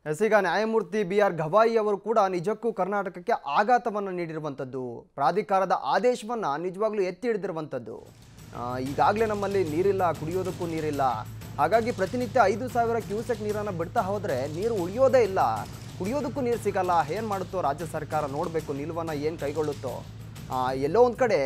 S ಈಗ ನ್ಯಾಯಮೂರ್ತಿ B R Gavai ಅವರು ಕೂಡ ನಿಜಕ್ಕೂ ಕರ್ನಾಟಕಕ್ಕೆ ಆಘಾತವನ್ನು ನೀಡಿರುವಂಥದ್ದು ಪ್ರಾಧಿಕಾರದ ಆದೇಶವನ್ನು ನಿಜವಾಗ್ಲೂ ಎತ್ತಿ ಹಿಡಿದಿರುವಂಥದ್ದು ಈಗಾಗಲೇ ನಮ್ಮಲ್ಲಿ ನೀರಿಲ್ಲ ಕುಡಿಯೋದಕ್ಕೂ ನೀರಿಲ್ಲ ಹಾಗಾಗಿ ಪ್ರತಿನಿತ್ಯ ಐದು ಸಾವಿರ ಕ್ಯೂಸೆಕ್ ನೀರನ್ನು ಬಿಡ್ತಾ ಹೋದರೆ ನೀರು ಉಳಿಯೋದೇ ಇಲ್ಲ ಕುಡಿಯೋದಕ್ಕೂ ನೀರು ಸಿಗಲ್ಲ ಏನು ಮಾಡುತ್ತೋ ರಾಜ್ಯ ಸರ್ಕಾರ ನೋಡಬೇಕು ನಿಲುವನ್ನು ಏನು ಕೈಗೊಳ್ಳುತ್ತೋ ಆ, ಎಲ್ಲೋ ಒಂದು ಕಡೆ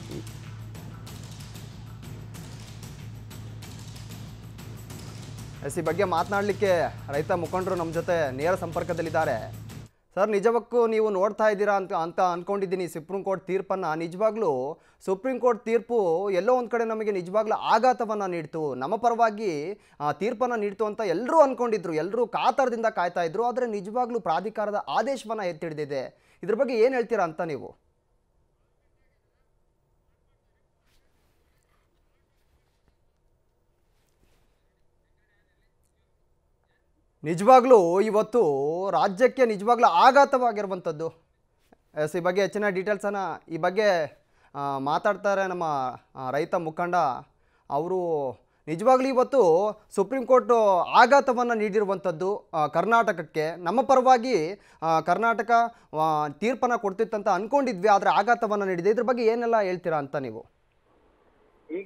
ಎಸ್ ಈ ಬಗ್ಗೆ ಮಾತನಾಡಲಿಕ್ಕೆ ರೈತ ಮುಖಂಡರು ನಮ್ಮ ಜೊತೆ ನೇರ ಸಂಪರ್ಕದಲ್ಲಿದ್ದಾರೆ ಸರ್ ನಿಜಕ್ಕೂ ನೀವು ನೋಡ್ತಾ ಇದ್ದೀರಾ ಅಂತ ಅಂತ ಅಂದ್ಕೊಂಡಿದ್ದೀನಿ ಸುಪ್ರೀಂ ಕೋರ್ಟ್ ತೀರ್ಪನ್ನು ನಿಜವಾಗ್ಲೂ ಸುಪ್ರೀಂ ಕೋರ್ಟ್ ತೀರ್ಪು ಎಲ್ಲೋ ಒಂದು ಕಡೆ ನಮಗೆ ನಿಜವಾಗ್ಲೂ ಆಘಾತವನ್ನು ನೀಡ್ತು ನಮ್ಮ ಪರವಾಗಿ ಆ, ತೀರ್ಪನ್ನು ನೀಡ್ತು ಅಂತ ಎಲ್ಲರೂ ಅಂದ್ಕೊಂಡಿದ್ರು ಎಲ್ಲರೂ ಕಾತರದಿಂದ ಕಾಯ್ತಾ ಇದ್ರು ಆದರೆ ನಿಜವಾಗ್ಲೂ ಪ್ರಾಧಿಕಾರದ ಆದೇಶವನ್ನು ಎತ್ತಿಡಿದಿದೆ ಇದ್ರ ಬಗ್ಗೆ ಏನು ಹೇಳ್ತೀರಾ ಅಂತ ನೀವು ನಿಜವಾಗ್ಲೂ ಇವತ್ತು ರಾಜ್ಯಕ್ಕೆ ನಿಜವಾಗ್ಲೂ ಆಘಾತವಾಗಿರುವಂಥದ್ದು ಎಸ್ ಈ ಬಗ್ಗೆ ಹೆಚ್ಚಿನ ಡೀಟೇಲ್ಸನ್ನು ಈ ಬಗ್ಗೆ ಆ, ಮಾತಾಡ್ತಾರೆ ನಮ್ಮ ಆ, ರೈತ ಮುಖಂಡ ಅವರು ನಿಜವಾಗ್ಲೂ ಇವತ್ತು ಸುಪ್ರೀಂ ಕೋರ್ಟ್ ಆಘಾತವನ್ನು ನೀಡಿರುವಂಥದ್ದು ಆ, ಕರ್ನಾಟಕಕ್ಕೆ ನಮ್ಮ ಪರವಾಗಿ ಆ, ಕರ್ನಾಟಕ ಆ, ತೀರ್ಪನ್ನು ಕೊಡ್ತಿತ್ತಂತ ಅಂದ್ಕೊಂಡಿದ್ವಿ ಆದರೆ ಆಘಾತವನ್ನು ನೀಡಿದೆ ಇದ್ರ ಬಗ್ಗೆ ಏನೆಲ್ಲ ಹೇಳ್ತೀರಾ ಅಂತ ನೀವು ಈಗ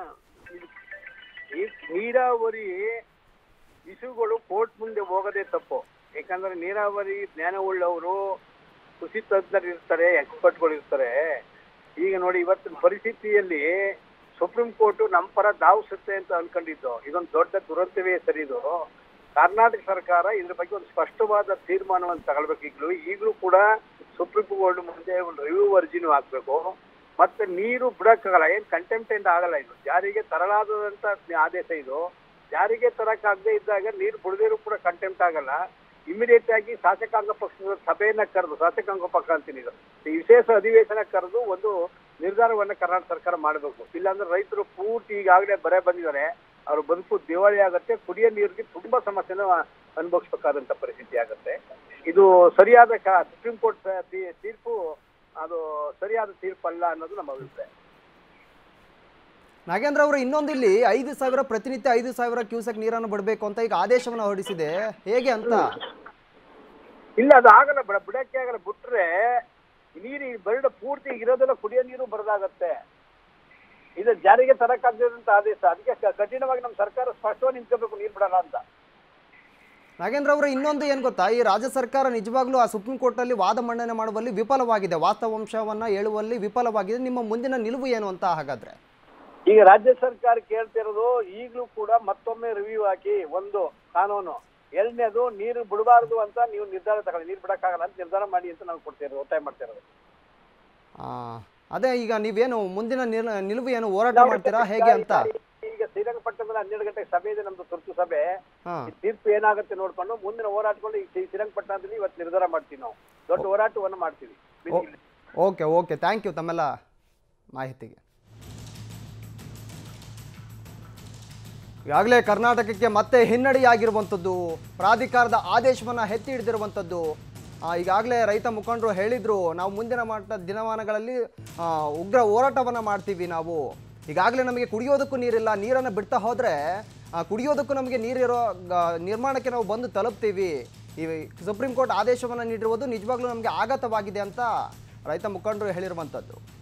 ಈ ನೀರಾವರಿ ಇಶ್ಯೂಗಳು ಕೋರ್ಟ್ ಮುಂದೆ ಹೋಗೋದೇ ತಪ್ಪು ಯಾಕಂದ್ರೆ ನೀರಾವರಿ ಜ್ಞಾನವುಳ್ಳವರು ಕೃಷಿ ತಜ್ಞರು ಇರ್ತಾರೆ ಎಕ್ಸ್ಪರ್ಟ್ಗಳು ಇರ್ತಾರೆ ಈಗ ನೋಡಿ ಇವತ್ತಿನ ಪರಿಸ್ಥಿತಿಯಲ್ಲಿ ಸುಪ್ರೀಂ ಕೋರ್ಟ್ ನಮ್ಮ ಪರ ಧಾವಿಸುತ್ತೆ ಅಂತ ಅನ್ಕೊಂಡಿದ್ದು ಇದೊಂದು ದೊಡ್ಡ ದುರಂತವೇ ಸರಿ ಇದು ಕರ್ನಾಟಕ ಸರ್ಕಾರ ಇದ್ರ ಬಗ್ಗೆ ಒಂದು ಸ್ಪಷ್ಟವಾದ ತೀರ್ಮಾನವನ್ನು ತಗೊಳ್ಬೇಕು ಈಗಲೂ ಈಗಲೂ ಕೂಡ ಸುಪ್ರೀಂ ಕೋರ್ಟ್ ಮುಂದೆ ಒಂದು ರಿವ್ಯೂ ಅರ್ಜಿನೂ ಹಾಕ್ಬೇಕು ಮತ್ತೆ ನೀರು ಬಿಡಕ್ಕಾಗಲ್ಲ ಏನ್ ಕಂಟೆಂಪ್ಟೆಂಟ್ ಆಗಲ್ಲ ಇದು ಜಾರಿಗೆ ತರಲಾದಂತ ಆದೇಶ ಇದು ಜಾರಿಗೆ ತರಕ್ಕಾಗದೇ ಇದ್ದಾಗ ನೀರು ಬಿಡದಿರೂ ಕೂಡ ಕಂಟೆಂಪ್ಟ್ ಆಗಲ್ಲ ಇಮಿಡಿಯೇಟ್ ಆಗಿ ಶಾಸಕಾಂಗ ಪಕ್ಷದ ಸಭೆಯನ್ನ ಕರೆದು ಶಾಸಕಾಂಗ ಪಕ್ಷ ಅಂತೀನಿ ಇದು ಈ ವಿಶೇಷ ಅಧಿವೇಶನ ಕರೆದು ಒಂದು ನಿರ್ಧಾರವನ್ನ ಕರ್ನಾಟಕ ಸರ್ಕಾರ ಮಾಡಬೇಕು ಇಲ್ಲಾಂದ್ರೆ ರೈತರು ಪೂರ್ತಿ ಈಗಾಗಲೇ ಬರೆ ಬಂದಿದ್ದಾರೆ ಅವ್ರ ಬದುಕು ದಿವಾಳಿ ಆಗತ್ತೆ ಕುಡಿಯೋ ನೀರಿಗೆ ತುಂಬಾ ಸಮಸ್ಯೆನ ಅನುಭವಿಸ್ಬೇಕಾದಂತ ಪರಿಸ್ಥಿತಿ ಆಗತ್ತೆ ಇದು ಸರಿಯಾದ ಕ ಸುಪ್ರೀಂ ಕೋರ್ಟ್ ತೀ- ತೀರ್ಪು ಅದು ಸರಿಯಾದ ತೀರ್ಪಲ್ಲ ಅನ್ನೋದು ನಮ್ಮ ಅಭಿಪ್ರಾಯ ನಾಗೇಂದ್ರ ಅವರು ಇನ್ನೊಂದು ಇಲ್ಲಿ ಐದು ಸಾವಿರ ಪ್ರತಿನಿತ್ಯ ಐದು ಸಾವಿರ ಕ್ಯೂಸೆಕ್ ನೀರನ್ನು ಬಿಡಬೇಕು ಅಂತ ಈಗ ಆದೇಶವನ್ನು ಹೊರಡಿಸಿದೆ ಹೇಗೆ ಅಂತ ಇಲ್ಲ ಅದು ಆಗಲ್ಲ ಬಿಡ ಬಿಡಕ್ಕೆ ಆಗಲ್ಲ ಬಿಟ್ರೆ ನೀರು ಬರಡ ಪೂರ್ತಿ ಇರೋದೆಲ್ಲ ಕುಡಿಯೋ ನೀರು ಬರದಾಗತ್ತೆ ಇದು ಜಾರಿಗೆ ತರಕ್ಕಾಗದಂತ ಆದೇಶ ಅದಕ್ಕೆ ಕ- ಕಠಿಣವಾಗಿ ನಮ್ಮ ಸರ್ಕಾರ ಸ್ಪಷ್ಟವಾಗಿ ನಿಂತ್ಕೋಬೇಕು ನೀರು ಬಿಡಲ್ಲ ಅಂತ ನಾಗೇಂದ್ರ ಅವರು ಇನ್ನೊಂದು ಏನು ಗೊತ್ತಾ ಈ ರಾಜ್ಯ ಸರ್ಕಾರ ನಿಜವಾಗ್ಲೂ ಆ ಸುಪ್ರೀಂ ಕೋರ್ಟಲ್ಲಿ ವಾದ ಮಂಡನೆ ಮಾಡುವಲ್ಲಿ ವಿಫಲವಾಗಿದೆ ವಾಸ್ತವಾಂಶವನ್ನ ಹೇಳುವಲ್ಲಿ ವಿಫಲವಾಗಿದೆ ನಿಮ್ಮ ಮುಂದಿನ ನಿಲುವು ಏನು ಅಂತ ಹಾಗಾದ್ರೆ ಈಗ ರಾಜ್ಯ ಸರ್ಕಾರ ಕೇಳ್ತಿರೋದು ಈಗಲೂ ಕೂಡ ಮತ್ತೊಮ್ಮೆ ರಿವ್ಯೂ ಹಾಕಿ ಒಂದು ಕಾನೂನು ಎರಡನೇದು ನೀರು ಬಿಡಬಾರ್ದು ಅಂತ ನೀವು ನಿರ್ಧಾರ ತಗೊಳ್ಳಿ ನೀರು ಬಿಡಕ್ಕಾಗಲ್ಲ ಅಂತ ನಿರ್ಧಾರ ಮಾಡಿ ಅಂತ ನಾವು ಕೊಡ್ತಿರೋದು ಒತ್ತಾಯ ಮಾಡ್ತಿರೋದು ಆ, ಅದೇ ಈಗ ನೀವೇನು ಮುಂದಿನ ನಿಲ್- ನಿಲುವು ಏನು ಹೋರಾಟ ಮಾಡ್ತೀರಾ ಹೇಗೆ ಅಂತ ಈಗ ಶ್ರೀರಂಗಪಟ್ಟಣದಲ್ಲಿ ಹನ್ನೆರಡು ಗಂಟೆಗೆ ಸಭೆ ಇದೆ ನಮ್ದು ತುರ್ತು ಸಭೆ ಹಾ ಈ ತೀರ್ಪು ಏನಾಗುತ್ತೆ ನೋಡ್ಕೊಂಡು ಮುಂದಿನ ಹೋರಾಟಗಳು ಈ ಶ್ರೀ- ಶ್ರೀರಂಗಪಟ್ಟಣದಲ್ಲಿ ಇವತ್ತು ನಿರ್ಧಾರ ಮಾಡ್ತೀವಿ ನಾವು ದೊಡ್ಡ ಹೋರಾಟವನ್ನು ಮಾಡ್ತೀವಿ ಓಕೆ ಓಕೆ ಥ್ಯಾಂಕ್ ಯು ತಮ್ಮೆಲ್ಲ ಮಾಹಿತಿಗೆ ಈಗಾಗಲೇ ಕರ್ನಾಟಕಕ್ಕೆ ಮತ್ತೆ ಹಿನ್ನಡೆಯಾಗಿರುವಂಥದ್ದು ಪ್ರಾಧಿಕಾರದ ಆದೇಶವನ್ನು ಎತ್ತಿ ಹಿಡಿದಿರುವಂಥದ್ದು ಈಗಾಗಲೇ ರೈತ ಮುಖಂಡರು ಹೇಳಿದರು ನಾವು ಮುಂದಿನ ಮಟ್ಟ ದಿನಮಾನಗಳಲ್ಲಿ ಆ, ಉಗ್ರ ಹೋರಾಟವನ್ನು ಮಾಡ್ತೀವಿ ನಾವು ಈಗಾಗಲೇ ನಮಗೆ ಕುಡಿಯೋದಕ್ಕೂ ನೀರಿಲ್ಲ ನೀರನ್ನು ಬಿಡ್ತಾ ಹೋದರೆ ಕುಡಿಯೋದಕ್ಕೂ ನಮಗೆ ನೀರಿರೋ ಗ- ನಿರ್ಮಾಣಕ್ಕೆ ನಾವು ಬಂದು ತಲುಪ್ತೀವಿ ಈ ಸುಪ್ರೀಂ ಕೋರ್ಟ್ ಆದೇಶವನ್ನು ನೀಡಿರುವುದು ನಿಜವಾಗ್ಲೂ ನಮಗೆ ಆಘಾತವಾಗಿದೆ ಅಂತ ರೈತ ಮುಖಂಡರು ಹೇಳಿರುವಂಥದ್ದು